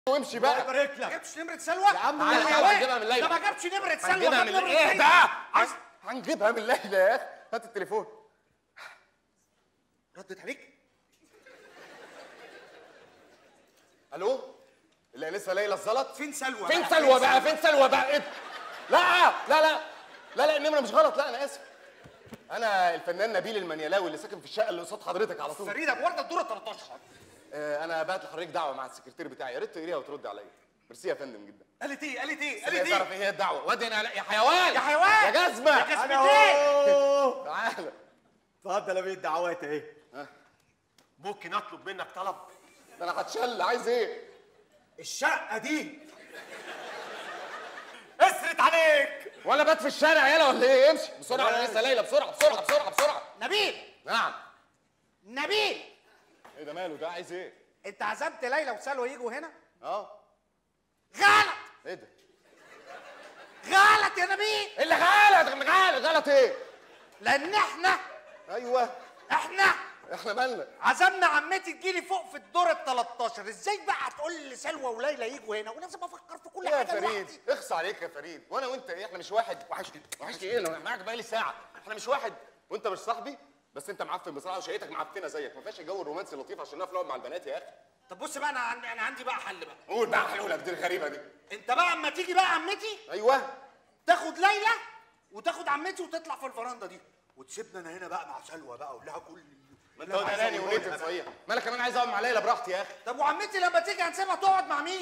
وامشي الله بقى يبارك ما لك جبتش نمرة سلوى يا عم تعالى تعالى، يا واد. هنجيبها من ليلى. ده ما جابش نمرة سلوى هنجيبها جاب من نمرة ايه ليلى. ده عايز هنجيبها من ليلى يا اخي هات التليفون ردت عليك الو اللي لسه ليلى الزلط فين سلوى فين بقى؟ سلوى بقى فين سلوى بقى إيه؟ لا لا لا لا لا النمره مش غلط لا انا اسف انا الفنان نبيل المنيلاوي اللي ساكن في الشقه اللي قصاد حضرتك على طول فريده بورده الدور 13 آه، انا بعت لحضرتك دعوه مع السكرتير بتاعي يا ريت تقريها وترد عليا ميرسي يا فندم جدا قالت ايه قالت ايه قالت قالت تعرف ايه ايه هي الدعوه وادي انا يا حيوان يا حيوان يا جزمه يا جزمة انا ايه اهو تعالى اتفضل يا بيه الدعوات اهي ممكن اطلب منك طلب ده انا هتشل عايز ايه الشقه دي اسرت عليك وانا بات في الشارع يالا ولا ايه امشي بسرعه انا لسه ليلى بسرعه بسرعه بسرعه بسرعه نبيل نعم نبيل ايه ده ماله ده عايز ايه انت عزمت ليلى وسلوى يجوا هنا اه غلط ايه ده غلط يا نبيل ايه اللي غلط غلط غلط ايه لان احنا ايوه احنا احنا مالنا عزمنا عمتي تجيلي فوق في الدور ال 13 ازاي بقى هتقول لي سلوى وليلى يجوا هنا ولازم افكر في كل يا حاجه فريد لوحدي اخص عليك يا فريد وانا وانت ايه احنا مش واحد وحشني وحشني ايه انا معاك بقالي ساعه احنا مش واحد وانت مش صاحبي بس انت معفن بصراحه وشقتك معفنه زيك ما فيهاش الجو الرومانسي اللطيف عشان نعرف نقعد مع البنات يا اخي طب بص بقى انا عندي انا عندي بقى حل بقى قول بقى حلولك دي الغريبه دي انت بقى اما تيجي بقى عمتي ايوه تاخد ليلى وتاخد عمتي وتطلع في الفرنده دي وتسيبنا انا هنا بقى مع سلوى بقى اقول لها كل ما انت وداناني ونيتن صحيح ما انا كمان عايز اقعد مع ليلى براحتي يا اخي طب وعمتي لما تيجي هنسيبها تقعد مع مين